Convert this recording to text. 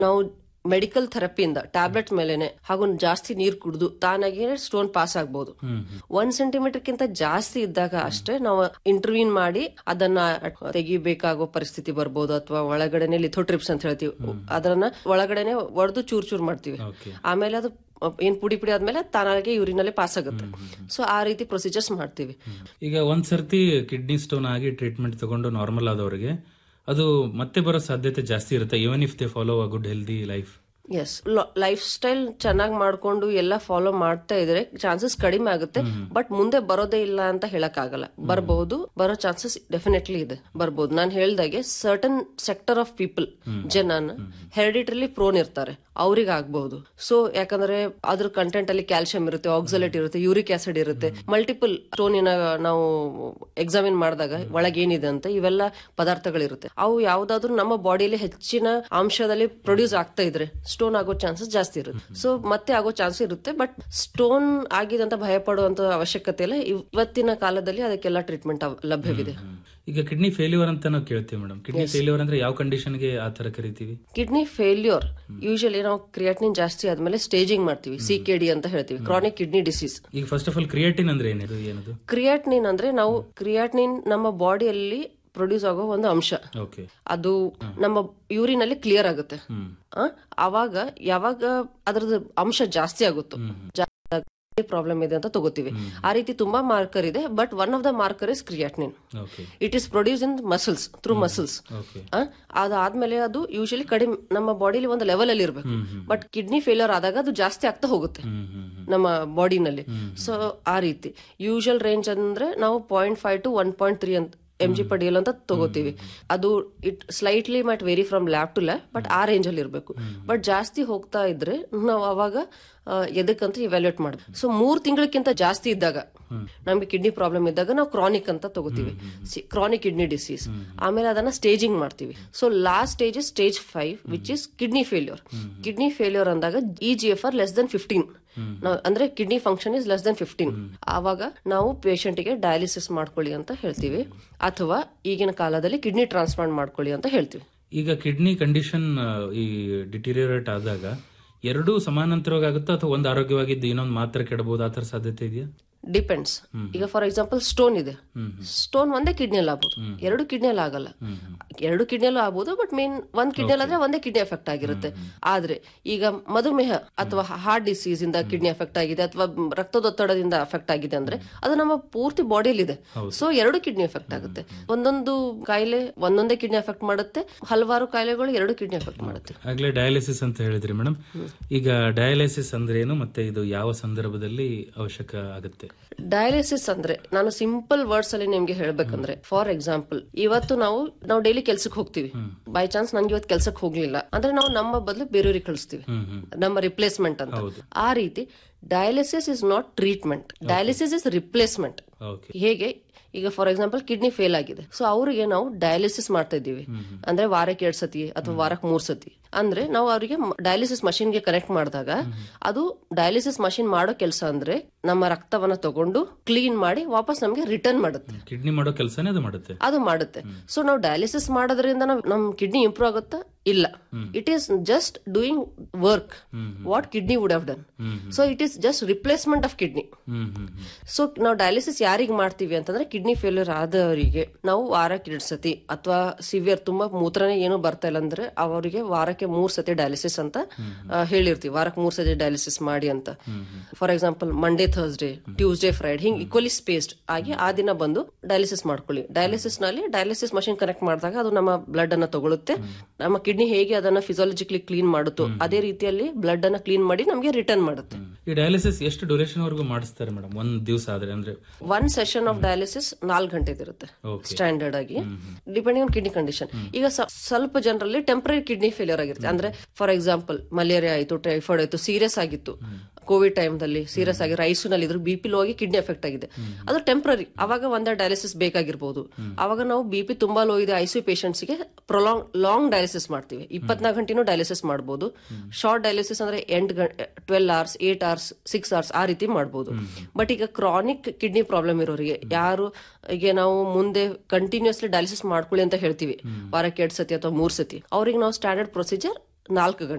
ನಾವು medical ಥೆರಪಿಯಿಂದ tablet ಮೇಲೆನೆ ಹಾಗೂ ಜಾಸ್ತಿ ನೀರು ಕುಡಿದು ತಾನಾಗಿ ಸ್ಟೋನ್ ಪಾಸ್ ಆಗ್ಬಹುದು ಒಂದ್ ಸೆಂಟಿಮೀಟರ್ ಕಿಂತ ಜಾಸ್ತಿ ಇದ್ದಾಗ ಅಷ್ಟೇ ನಾವು ಇಂಟರ್ವ್ಯೂನ್ ಮಾಡಿ ಅದನ್ನ ತೆಗಿಬೇಕಾಗೋ ಪರಿಸ್ಥಿತಿ ಬರ್ಬೋದು ಅಥವಾ ಒಳಗಡೆನೆ ಲಿಥೋಟ್ರಿಪ್ಸ್ ಅಂತ ಹೇಳ್ತೀವಿ ಅದನ್ನ ಒಳಗಡೆನೆ ಒಡೆದು ಚೂರ್ ಚೂರ್ ಮಾಡ್ತೀವಿ ಓಕೆ ಆಮೇಲೆ ಅದು ಏನ್ ಪುಡಿ ಪುಡಿ ಆದ್ಮೇಲೆ ತಾನಾಗೆ ಯೂರಿನಲ್ಲಿ ಪಾಸ್ ಆಗುತ್ತೆ ಸೊ ಆ ರೀತಿ ಪ್ರೊಸೀಜರ್ಸ್ ಮಾಡ್ತೀವಿ ಈಗ ಒಂದ್ ಸರ್ತಿ ಕಿಡ್ನಿ ಸ್ಟೋನ್ ಆಗಿ ಟ್ರೀಟ್ಮೆಂಟ್ ತಗೊಂಡು ನಾರ್ಮಲ್ ಆದವರಿಗೆ ಅದು ಮತ್ತೆ ಬರೋ ಸಾಧ್ಯತೆ ಜಾಸ್ತಿ ಇರುತ್ತೆ even if they follow a good healthy life as lifestyle ಚೆನ್ನಾಗಿ ಮಾಡ್ಕೊಂಡು ಎಲ್ಲ ಫಾಲೋ ಮಾಡ್ತಾ ಇದ್ರೆ ಚಾನ್ಸಸ್ ಕಡಿಮೆ ಆಗುತ್ತೆ ಬಟ್ ಮುಂದೆ ಬರೋದೇ ಇಲ್ಲ ಅಂತ ಹೇಳಕ್ ಆಗಲ್ಲ ಬರಬಹುದು ಬರೋ ಚಾನ್ಸಸ್ ಡೆಫಿನೆಟ್ಲಿ ಇದೆ ಬರ್ಬೋದು ನಾನು ಹೇಳ್ದಾಗೆ ಸರ್ಟನ್ ಸೆಕ್ಟರ್ ಆಫ್ ಪೀಪಲ್ ಜನನ ಹೆರಿಡಿಟರಿ ಪ್ರೋನ್ ಇರ್ತಾರೆ ಅವ್ರಿಗೆ ಆಗ್ಬಹುದು ಸೊ ಯಾಕಂದ್ರೆ ಅದ್ರ ಕಂಟೆಂಟ್ ಅಲ್ಲಿ ಕ್ಯಾಲ್ಸಿಯಂ ಇರುತ್ತೆ ಆಕ್ಸಲೇಟ್ ಇರುತ್ತೆ ಯೂರಿಕ್ ಆಸಿಡ್ ಇರುತ್ತೆ ಮಲ್ಟಿಪಲ್ ಸ್ಟೋನಿನ ನಾವು ಎಕ್ಸಾಮಿನ್ ಮಾಡಿದಾಗ ಒಳಗೆ ಏನಿದೆ ಅಂತ ಇವೆಲ್ಲ ಪದಾರ್ಥಗಳಿರುತ್ತೆ ಅವು ಯಾವ್ದಾದ್ರು ನಮ್ಮ ಬಾಡಿಯಲ್ಲಿ ಹೆಚ್ಚಿನ ಅಂಶದಲ್ಲಿ ಪ್ರೊಡ್ಯೂಸ್ ಆಗ್ತಾ ಇದ್ರೆ ಸ್ಟೋನ್ ಆಗೋ ಚಾನ್ಸಸ್ ಜಾಸ್ತಿ ಇರುತ್ತೆ ಸೊ ಮತ್ತೆ ಆಗೋ ಚಾನ್ಸ್ ಇರುತ್ತೆ ಬಟ್ ಸ್ಟೋನ್ ಆಗಿದೆ ಅಂತ ಭಯ ಪಡುವಂತ ಅವಶ್ಯಕತೆ ಇಲ್ಲ ಇವತ್ತಿನ ಕಾಲದಲ್ಲಿ ಅದಕ್ಕೆಲ್ಲ ಟ್ರೀಟ್ಮೆಂಟ್ ಲಭ್ಯವಿದೆ ಈಗ ಕಿಡ್ನಿ ಫೇಲ್ಯೂರ್ ಅಂತ ನಾವು ಕೇಳ್ತೀವಿ ಮೇಡಮ್ ಕಿಡ್ನಿ ಫೇಲ್ಯೂರ್ ಅಂದ್ರೆ ಯಾವ ಕಂಡೀಷನ್ಗೆ ಆ ತರ ಕರಿತೀವಿ ಕಿಡ್ನಿ ಫೇಲ್ಯೂರ್ ಯೂಶಲಿ ನಾವು ಕ್ರಿಯಾಟಿನಿನ್ ಜಾಸ್ತಿ ಆದ್ಮೇಲೆ ಸ್ಟೇಜಿಂಗ್ ಮಾಡ್ತೀವಿ ಸಿ ಕೆ ಡಿ ಅಂತ ಹೇಳ್ತೀವಿ ಕ್ರಾನಿಕ್ ಕಿಡ್ನಿ ಡಿಸೀಸ್ ಈಗ ಫಸ್ಟ್ ಆಫ್ ಆಲ್ ಕ್ರಿಯೇಟಿನ್ ಅಂದ್ರೆ ಏನಿದು ಏನದು ಕ್ರಿಯಾಟಿನಿನ್ ಅಂದ್ರೆ ನಾವು ಕ್ರಿಯಾಟಿನಿನ್ ನಮ್ಮ ಬಾಡಿಯಲ್ಲಿ ಪ್ರೊಡ್ಯೂಸ್ ಆಗೋ ಒಂದು ಅಂಶ ಓಕೆ ಅದು ನಮ್ಮ ಯೂರಿನ್ ಅಲ್ಲಿ ಕ್ಲಿಯರ್ ಆಗುತ್ತೆ ಹ್ಮ್ ಆ, ಅವಾಗ ಯಾವಾಗ ಅದ್ರದ್ದು ಅಂಶ ಜಾಸ್ತಿ ಆಗುತ್ತೋ ಪ್ರಾಬ್ಲಮ್ ಇದೆ ಅಂತ ತಗೋತೀವಿ ಆ ರೀತಿ ತುಂಬಾ ಮಾರ್ಕರ್ ಇದೆ but one of the marker is creatinine okay it is produce in muscles through muscles okay ಅದಾದ್ಮೇಲೆ ಅದು ಯೂಶಲಿ ಕಡಿಮೆ ನಮ್ಮ ಬಾಡಿಲಿ ಒಂದು ಲೆವೆಲ್ ಅಲ್ಲಿ ಇರಬೇಕು ಬಟ್ ಕಿಡ್ನಿ ಫೇಲ್ಯೂರ್ ಆದಾಗ ಅದು ಜಾಸ್ತಿ ಆಗ್ತಾ ಹೋಗುತ್ತೆ ಹ್ಮ್ ಹ್ಮ್ ಹ್ಮ್ ನಮ್ಮ ಬಾಡಿನಲ್ಲಿ ಸೊ ಆ ರೀತಿ ಯೂಶಲ್ ರೇಂಜ್ ಅಂದ್ರೆ ನಾವು point five to one point three ಅಂತ ಎಂ ಜಿ ಪಡಿಯಲ್ ಅಂತ ತಗೋತೀವಿ ಅದು it slightly might vary from lab to lab but ಆ ರೇಂಜ್ ಅಲ್ಲಿ ಇರಬೇಕು ಬಟ್ ಜಾಸ್ತಿ ಹೋಗ್ತಾ ಇದ್ರೆ ನಾವು ಅವಾಗ ಆ, ಎದಕ್ಕಂತ ಇವ್ಯಾಲ್ಯೂಟ್ ಮಾಡ್ಬೇಕು ಸೊ ಮೂರ್ ತಿಂಗಳಕ್ಕಿಂತ ಜಾಸ್ತಿ ಇದ್ದಾಗ ನಮ್ಗೆ ಕಿಡ್ನಿ ಪ್ರಾಬ್ಲಮ್ ಇದ್ದಾಗ ನಾವು ಕ್ರಾನಿಕ್ ಅಂತ ತಗೋತೀವಿ ಕ್ರಾನಿಕ್ ಕಿಡ್ನಿ ಡಿಸೀಸ್ ಆಮೇಲೆ ಅದನ್ನ ಸ್ಟೇಜಿಂಗ್ ಮಾಡ್ತೀವಿ so last stage is stage five which is kidney failure kidney failure ಅಂದಾಗ E G F R less than fifteen ಅಂದ್ರೆ kidney function is less than fifteen ಆವಾಗ ನಾವು patient ಗೆ ಡಯಾಲಿಸಿಸ್ ಮಾಡ್ಕೊಳ್ಳಿ ಅಂತ ಹೇಳ್ತೀವಿ ಅಥವಾ ಈಗಿನ ಕಾಲದಲ್ಲಿ ಕಿಡ್ನಿ ಟ್ರಾನ್ಸ್ಪ್ಲಾಂಟ್ ಮಾಡ್ಕೊಳ್ಳಿ ಅಂತ ಹೇಳ್ತೀವಿ ಈಗ ಕಿಡ್ನಿ ಕಂಡೀಷನ್ ಈ ಡಿಟಿರಿಯರೇಟ್ ಆದಾಗ ಎರಡೂ ಸಮಾನಾಂತರವಾಗಿ ಆಗುತ್ತಾ ಅಥವಾ ಒಂದು ಆರೋಗ್ಯವಾಗಿದ್ದು ಇನ್ನೊಂದು ಮಾತ್ರ ಕೆಡಬಹುದು ಆ ತರ ಸಾಧ್ಯತೆ ಇದೆಯಾ ಡಿಪೆಂಡ್ಸ್ ಈಗ ಫಾರ್ ಎಕ್ಸಾಂಪಲ್ ಸ್ಟೋನ್ ಇದೆ ಸ್ಟೋನ್ ಒಂದೇ ಕಿಡ್ನಿಯಲ್ಲಿ ಆಗ್ಬೋದು ಎರಡು ಕಿಡ್ನಿಯಲ್ಲಿ ಆಗಲ್ಲ ಎರಡು ಕಿಡ್ನಿಯಲ್ಲೂ ಆಗ್ಬೋದು ಬಟ್ ಮೇನ್ ಒಂದ್ ಕಿಡ್ನಿಯಲ್ಲಿ ಆದ್ರೆ ಒಂದೇ ಕಿಡ್ನಿ ಎಫೆಕ್ಟ್ ಆಗಿರುತ್ತೆ ಆದ್ರೆ ಈಗ ಮಧುಮೇಹ ಅಥವಾ ಹಾರ್ಟ್ ಡಿಸೀಸ್ ಇಂದ ಕಿಡ್ನಿ ಎಫೆಕ್ಟ್ ಆಗಿದೆ ಅಥವಾ ರಕ್ತದೊತ್ತಡದಿಂದ ಎಫೆಕ್ಟ್ ಆಗಿದೆ ಅಂದ್ರೆ ಅದು ನಮ್ಮ ಪೂರ್ತಿ ಬಾಡಿಯಲ್ಲಿ ಇದೆ ಸೊ ಎರಡು ಕಿಡ್ನಿ ಎಫೆಕ್ಟ್ ಆಗುತ್ತೆ ಒಂದೊಂದು ಕಾಯಿಲೆ ಒಂದೊಂದೇ ಕಿಡ್ನಿ ಎಫೆಕ್ಟ್ ಮಾಡುತ್ತೆ ಹಲವಾರು ಕಾಯಿಲೆಗಳು ಎರಡು ಕಿಡ್ನಿ ಎಫೆಕ್ಟ್ ಮಾಡುತ್ತೆ ಆಗ್ಲೇ ಡಯಾಲಿಸಿಸ್ ಅಂತ ಹೇಳಿದ್ರಿ ಮೇಡಮ್ ಈಗ ಡಯಾಲಿಸಿಸ್ ಅಂದ್ರೆ ಏನು ಮತ್ತೆ ಇದು ಯಾವ ಸಂದರ್ಭದಲ್ಲಿ ಅವಶ್ಯಕ ಆಗುತ್ತೆ ಡಯಾಲಿಸಿಸ್ ಅಂದ್ರೆ ನಾನು ಸಿಂಪಲ್ ವರ್ಡ್ಸ್ ಅಲ್ಲಿ ನಿಮ್ಗೆ ಹೇಳ್ಬೇಕಂದ್ರೆ ಫಾರ್ ಎಕ್ಸಾಂಪಲ್ ಇವತ್ತು ನಾವು ನಾವು ಡೈಲಿ ಕೆಲ್ಸಕ್ಕೆ ಹೋಗ್ತೀವಿ ಬೈ ಚಾನ್ಸ್ ನಂಗೆ ಇವತ್ತು ಕೆಲ್ಸಕ್ಕೆ ಹೋಗ್ಲಿಲ್ಲ ಅಂದ್ರೆ ನಾವು ನಮ್ಮ ಬದಲು ಬೇರೆಯವ್ರಿಗೆ ಕಳಿಸ್ತೀವಿ ಹ್ಮ್ ಹ್ಮ್ ನಮ್ಮ ರಿಪ್ಲೇಸ್ಮೆಂಟ್ ಅಂತ ಆ ರೀತಿ dialysis is not treatment dialysis is replacement okay ಹೇಗೆ ಈಗ ಫಾರ್ ಎಕ್ಸಾಂಪಲ್ ಕಿಡ್ನಿ ಫೇಲ್ ಆಗಿದೆ ಸೊ ಅವರಿಗೆ ನಾವು ಡಯಾಲಿಸಿಸ್ ಮಾಡ್ತಾ ಇದ್ದೀವಿ ಅಂದ್ರೆ ವಾರಕ್ಕೆ ಎರಡ್ ಸತಿ ಅಥವಾ ವಾರಕ್ಕೆ ಮೂರ್ ಸತಿ ಅಂದ್ರೆ ನಾವು ಅವರಿಗೆ ಡಯಾಲಿಸಿಸ್ ಮಷಿನ್ ಗೆ ಕನೆಕ್ಟ್ ಮಾಡಿದಾಗ ಅದು ಡಯಾಲಿಸಿಸ್ ಮಷಿನ್ ಮಾಡೋ ಕೆಲಸ ಅಂದ್ರೆ ನಮ್ಮ ರಕ್ತವನ್ನ ತಗೊಂಡು ಕ್ಲೀನ್ ಮಾಡಿ ವಾಪಸ್ ನಮ್ಗೆ ರಿಟರ್ನ್ ಮಾಡುತ್ತೆ ಕಿಡ್ನಿ ಮಾಡೋ ಕೆಲಸನೇ ಅದು ಮಾಡುತ್ತೆ ಅದು ಮಾಡುತ್ತೆ ಸೊ ನಾವು ಡಯಾಲಿಸಿಸ್ ಮಾಡೋದ್ರಿಂದ ನಾವ್- ನಮ್ ಕಿಡ್ನಿ ಇಂಪ್ರೂವ್ ಆಗುತ್ತಾ ಇಲ್ಲ it is just doing work what kidney would have done so it is just replacement of kidney hmm hmm hmm so ನಾವು ಡಯಾಲಿಸಿಸ್ ಯಾರಿಗೆ ಮಾಡ್ತೀವಿ ಅಂತಂದ್ರೆ ಕಿಡ್ನಿ ಫೇಲ್ಯೂರ್ ಆದವರಿಗೆ ನಾವು ವಾರಕ್ಕೆ ಎರಡು ಸತಿ ಅಥವಾ ಸಿವಿಯರ್ ತುಂಬಾ ಮೂತ್ರನೇ ಏನು ಬರ್ತಾ ಇಲ್ಲ ಅಂದ್ರೆ ಅವರಿಗೆ ವಾರಕ್ಕೆ ಮೂರ್ ಸತಿ ಡಯಾಲಿಸಿಸ್ ಅಂತ ಆ, ಹೇಳಿರ್ತೀವಿ ವಾರಕ್ಕೆ ಮೂರ್ ಸತಿ ಡಯಾಲಿಸಿಸ್ ಮಾಡಿ ಅಂತ for example Monday Thursday Tuesday Friday ಹಿಂಗ್ ಈಕ್ವಲಿ ಸ್ಪೇಸ್ಡ್ ಆಗಿ ಆ ದಿನ ಬಂದು ಡಯಾಲಿಸಿಸ್ ಮಾಡ್ಕೊಳ್ಳಿ ಡಯಾಲಿಸಿಸ್ ನಲ್ಲಿ ಡಯಾಲಿಸಿಸ್ ಮಷಿನ್ ಕನೆಕ್ಟ್ ಮಾಡಿದಾಗ ಅದು ನಮ್ಮ ಬ್ಲಡ್ ಅನ್ನ ತಗೊಳುತ್ತೆ ನಮ್ಮ ಕಿಡ್ನಿ ಹೇಗೆ ಅದನ್ನ ಫಿಸಿಯಾಲಜಿಕಲಿ ಕ್ಲೀನ್ ಮಾಡುತ್ತೋ ಅದೇ ರೀತಿಯಲ್ಲಿ ಬ್ಲಡ್ ಅನ್ನ ಕ್ಲೀನ್ ಮಾಡಿ ನಮಗೆ ರಿಟರ್ನ್ ಮಾಡುತ್ತೆ ಈ ಡಯಾಲಿಸಿಸ್ ಎಷ್ಟು ಡ್ಯೂರೇಷನ್ ವರೆಗೂ ಮಾಡಿಸ್ತಾರೆ ಮೇಡಮ್ ಒಂದ್ ದಿವಸ ಆದ್ರೆ ಅಂದ್ರೆ ಒನ್ ಸೆಷನ್ ಆಫ್ ಡಯಾಲಿಸಿಸ್ ನಾಲ್ಕು ಗಂಟೆದಿರುತ್ತೆ Okay. ಸ್ಟ್ಯಾಂಡರ್ಡ್ ಆಗಿ ಡಿಪೆಂಡಿಂಗ್ ಆನ್ ಕಿಡ್ನಿ ಕಂಡೀಷನ್ ಈಗ ಸ- ಸ್ವಲ್ಪ ಜನರಲ್ಲಿ ಟೆಂಪರರಿ ಕಿಡ್ನಿ ಫೇಲಿಯರ್ ಆಗಿರುತ್ತೆ ಅಂದ್ರೆ ಫಾರ್ ಎಕ್ಸಾಂಪಲ್ ಮಲೇರಿಯಾ ಆಯ್ತು ಟೈಫಾಯ್ಡ್ ಆಯ್ತು ಸೀರಿಯಸ್ ಆಗಿತ್ತು ಕೋವಿಡ್ ಟೈಮ್ದಲ್ಲಿ ಸೀರಿಯಸ್ ಆಗಿ ರೈಸ್ ನಲ್ಲಿ ಇದ್ರು ಬಿ ಪಿ ಲೋ ಆಗಿ ಕಿಡ್ನಿ ಎಫೆಕ್ಟ್ ಆಗಿದೆ ಅದು ಟೆಂಪರರಿ ಅವಾಗ ಒಂದೇ ಡಯಾಲಿಸಿಸ್ ಬೇಕಾಗಿರ್ಬೋದು ಅವಾಗ ನಾವು ಬಿ ಪಿ ತುಂಬಾ ಲೋ ಇದೆ ಐಸಿಯು ಪೇಷಂಟ್ಸ್ ಗೆ ಪ್ರೊಲಾಂಗ್ ಲಾಂಗ್ ಡಯಾಲಿಸಿಸ್ ಮಾಡ್ತೀವಿ ಇಪ್ಪತ್ನಾಲ್ಕು ಗಂಟೆನೂ ಡಯಾಲಿಸಿಸ್ ಮಾಡಬಹುದು ಶಾರ್ಟ್ ಡಯಾಲಿಸಿಸ್ ಅಂದ್ರೆ ಎಂಟ್ twelve hours eight hours six hours ಆ ರೀತಿ ಮಾಡಬಹುದು ಬಟ್ ಈಗ ಕ್ರಾನಿಕ್ ಕಿಡ್ನಿ ಪ್ರಾಬ್ಲಮ್ ಇರೋರಿಗೆ ಯಾರು ಈಗ ನಾವು ಮುಂದೆ ಕಂಟಿನ್ಯೂಸ್ಲಿ ಡಯಾಲಿಸಿಸ್ ಮಾಡ್ಕೊಳ್ಳಿ ಅಂತ ಹೇಳ್ತೀವಿ ವಾರಕ್ಕೆ ಎರಡ್ ಸತಿ ಅಥವಾ ಮೂರ್ ಸತಿ ಅವ್ರಿಗೆ ನಾವು ಸ್ಟ್ಯಾಂಡರ್ಡ್ ಪ್ರೊಸೀಜರ್ ನಾಲ್ಕು ಗಂಟೆ